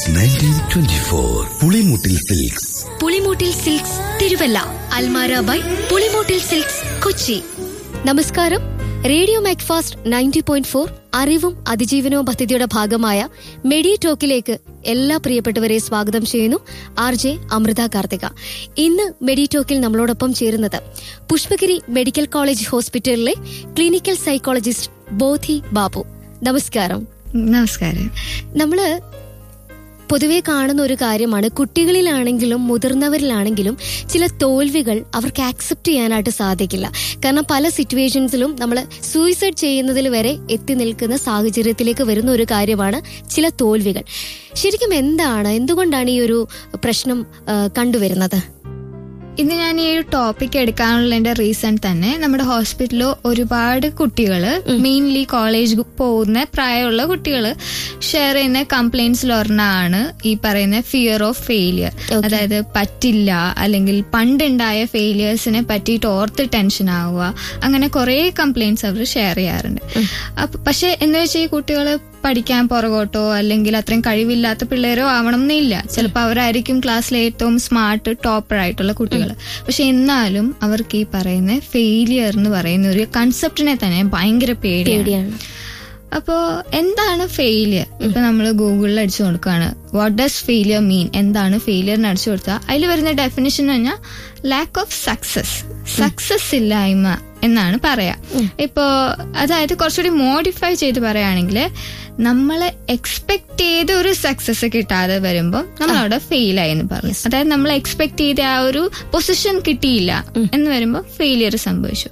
since nineteen twenty four Pulimoottil silks Pulimoottil silks Thiruvalla Almara by Pulimoottil silks Kochi നമസ്കാരം radio Macfast ninety point four അറിവും അതിജീവനവും പദ്ധതിയുടെ ഭാഗമായ മെഡി ടോക്കിലേക്ക് എല്ലാ പ്രിയപ്പെട്ടവരെ സ്വാഗതം ചെയ്യുന്നു ആർ ജെ അമൃത കാർത്തിക ഇന്ന് മെഡി ടോക്കിൽ നമ്മളോടൊപ്പം ചേരുന്നത് പുഷ്പഗിരി മെഡിക്കൽ കോളേജ് ഹോസ്പിറ്റലിലെ ക്ലിനിക്കൽ സൈക്കോളജിസ്റ്റ് ബോധി ബാബു നമസ്കാരം നമസ്കാരം നമ്മള് പൊതുവെ കാണുന്ന ഒരു കാര്യമാണ് കുട്ടികളിലാണെങ്കിലും മുതിർന്നവരിലാണെങ്കിലും ചില തോൽവികൾ അവർക്ക് ആക്സെപ്റ്റ് ചെയ്യാനായിട്ട് സാധിക്കില്ല കാരണം പല സിറ്റുവേഷൻസിലും നമ്മൾ സൂയിസൈഡ് ചെയ്യുന്നതിൽ വരെ എത്തി നിൽക്കുന്ന സാഹചര്യത്തിലേക്ക് വരുന്ന ഒരു കാര്യമാണ് ചില തോൽവികൾ ശരിക്കും എന്താണ് എന്തുകൊണ്ടാണ് ഈ ഒരു പ്രശ്നം ആ, കണ്ടുവരുന്നത് ഇന്ന് ഞാൻ ഈ ഒരു ടോപ്പിക് എടുക്കാനുള്ള എന്റെ റീസൺ തന്നെ നമ്മുടെ ഹോസ്പിറ്റലിൽ ഒരുപാട് കുട്ടികൾ മെയിൻലി കോളേജ് പോകുന്ന പ്രായമുള്ള കുട്ടികൾ ഷെയർ ചെയ്യുന്ന കംപ്ലൈൻസിൽ ഒരെണ്ണമാണ് ഈ പറയുന്ന ഫിയർ ഓഫ് ഫെയിലിയർ അതായത് പറ്റില്ല അല്ലെങ്കിൽ പണ്ടുണ്ടായ ഫെയിലിയേഴ്സിനെ പറ്റിയിട്ട് ഓർത്ത് ടെൻഷൻ ആവുക അങ്ങനെ കുറെ കംപ്ലൈൻറ്റ്സ് അവർ ഷെയർ ചെയ്യാറുണ്ട് അപ്പൊ പക്ഷെ എന്ന് വെച്ചാൽ ഈ കുട്ടികൾ പഠിക്കാൻ പുറകോട്ടോ അല്ലെങ്കിൽ അത്രയും കഴിവില്ലാത്ത പിള്ളേരോ ആവണം എന്നില്ല ചിലപ്പോൾ അവരായിരിക്കും ക്ലാസ്സിലെ ഏറ്റവും സ്മാർട്ട് ടോപ്പർ ആയിട്ടുള്ള കുട്ടികൾ പക്ഷെ എന്നാലും അവർക്ക് ഈ പറയുന്ന ഫെയിലിയർ എന്ന് പറയുന്ന ഒരു കൺസെപ്റ്റിനെ തന്നെ ഭയങ്കര പേടിയാണ് പേടിയാണ് അപ്പോ എന്താണ് ഫെയിലിയർ ഇപ്പൊ നമ്മൾ ഗൂഗിളിൽ അടിച്ചു കൊടുക്കുകയാണ് വാട്ട് ഡസ് ഫെയിലിയർ മീൻ എന്താണ് ഫെയിലിയറിന് അടിച്ചു കൊടുത്താൽ അതിൽ വരുന്ന ഡെഫിനിഷൻ എന്ന് പറഞ്ഞാൽ ലാക്ക് ഓഫ് സക്സസ് സക്സസ് ഇല്ലായ്മ എന്നാണ് പറയാ ഇപ്പോ അതായത് കുറച്ചുകൂടി മോഡിഫൈ ചെയ്ത് പറയുകയാണെങ്കിൽ നമ്മൾ എക്സ്പെക്ട് ചെയ്ത ഒരു സക്സസ് കിട്ടാതെ വരുമ്പോൾ നമ്മൾ അവിടെ ഫെയിൽ ആയി എന്ന് പറയും അതായത് നമ്മൾ എക്സ്പെക്ട് ചെയ്ത ആ ഒരു പൊസിഷൻ കിട്ടിയില്ല എന്ന് വരുമ്പോൾ ഫെയിലിയർ സംഭവിച്ചു